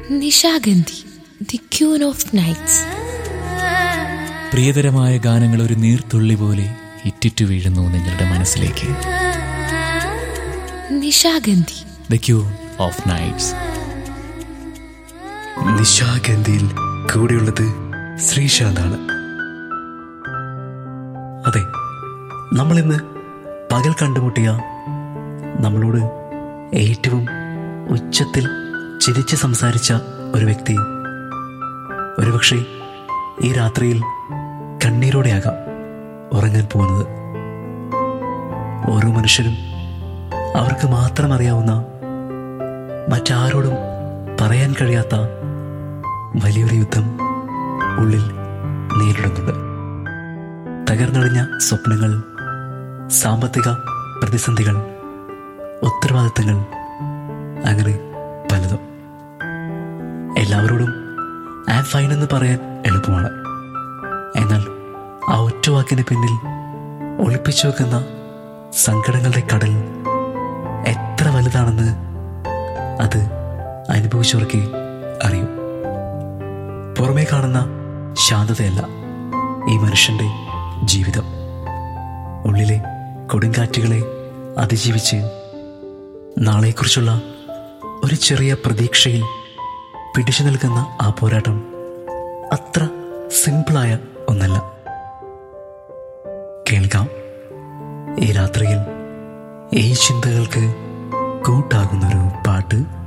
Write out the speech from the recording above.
Nishagandhi the queen of nights പ്രിയതരമായ ഗാനങ്ങൾ ഒരു നീർത്തുള്ളി പോലെ ഇറ്റിറ്റു വീഴുന്നു നിങ്ങളുടെ മനസ്സിലേക്ക് Nishagandhi the queen of nights നിശാഗന്ധിയിൽ കൂടെയുള്ളത് ശ്രീശാന്താണ് അതെ നമ്മളിന്ന് പകൽ കണ്ടുമുട്ടിയ നമ്മളോട് ഏറ്റവും ഉച്ചത്തിൽ ചിരിച്ച് സംസാരിച്ച ഒരു വ്യക്തി ഒരുപക്ഷെ ഈ രാത്രിയിൽ കണ്ണീരോടെയാകാം ഉറങ്ങാൻ പോകുന്നത് ഓരോ മനുഷ്യരും അവർക്ക് മാത്രം അറിയാവുന്ന മറ്റാരോടും പറയാൻ കഴിയാത്ത വലിയൊരു യുദ്ധം ഉള്ളിൽ നേരിടുന്നുണ്ട് തകർന്നടിഞ്ഞ സ്വപ്നങ്ങൾ സാമ്പത്തിക പ്രതിസന്ധികൾ ഉത്തരവാദിത്തങ്ങൾ അങ്ങനെ പലതും എല്ലാവരോടും ആ ഫൈൻ എന്ന് പറയാൻ എളുപ്പമാണ് എന്നാൽ ആ ഒറ്റ വാക്കിന് പിന്നിൽ ഒളിപ്പിച്ചു വെക്കുന്ന സങ്കടങ്ങളുടെ കടൽ എത്ര വലുതാണെന്ന് അത് അനുഭവിച്ചവർക്ക് അറിയും പുറമേ കാണുന്ന ശാന്തതയല്ല ഈ മനുഷ്യന്റെ ജീവിതം ഉള്ളിലെ കൊടുങ്കാറ്റുകളെ അതിജീവിച്ച് നാളെക്കുറിച്ചുള്ള ഒരു ചെറിയ പ്രതീക്ഷയിൽ പിടിച്ചു നിൽക്കുന്ന ആ പോരാട്ടം അത്ര സിമ്പിളായ ഒന്നല്ല കേൾക്കാം ഈ രാത്രിയിൽ ഈ ചിന്തകൾക്ക് കൂട്ടാകുന്നൊരു പാട്ട്